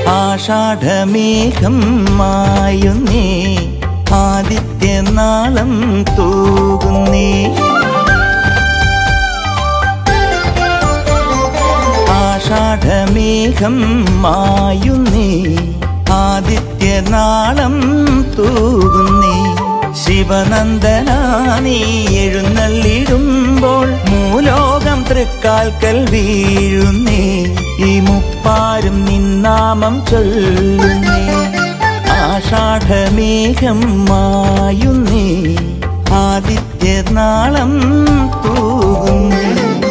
ആഷാഢമേഘം മായുന്നേ ആദിത്യനാളം തൂകുന്നേ ആഷാഢമേഘം മായുന്നേ ആദിത്യനാളം തൂകുന്നേ ശിവനന്ദനാനീ എഴുന്നള്ളിടുമ്പോൾ മൂലോകം തൃക്കാൽക്കൽ വീഴുന്നേ ഈ മുപ്പാരും നിന്നാമം ചൊല്ലുന്നേ ആഷാഢമേഘം മായുന്നേ ആദിത്യനാളം തൂകുന്നേ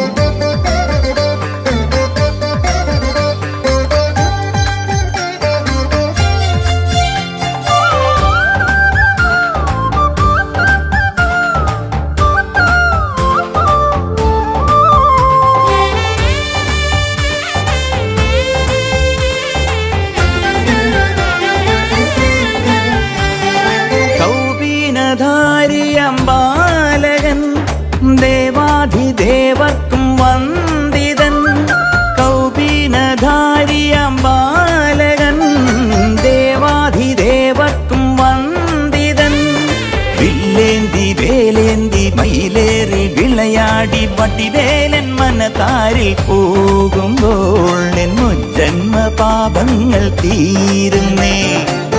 കൗപീനധാരിയമ്പാലകൻ ദേവാധിദേവർക്കും വന്ദിതൻ കൗപീനധാരിയമ്പാലകൻ ദേവാധിദേവർക്കും വന്ദിതൻ വില്ലേന്തി വേലേന്തി മയിലേറി വിളയാടി വട്ടിവേലൻ മനതാരിൽ പോകുമ്പോൾ എൻ മുജ്ജന്മ പാപങ്ങൾ തീരുന്നേ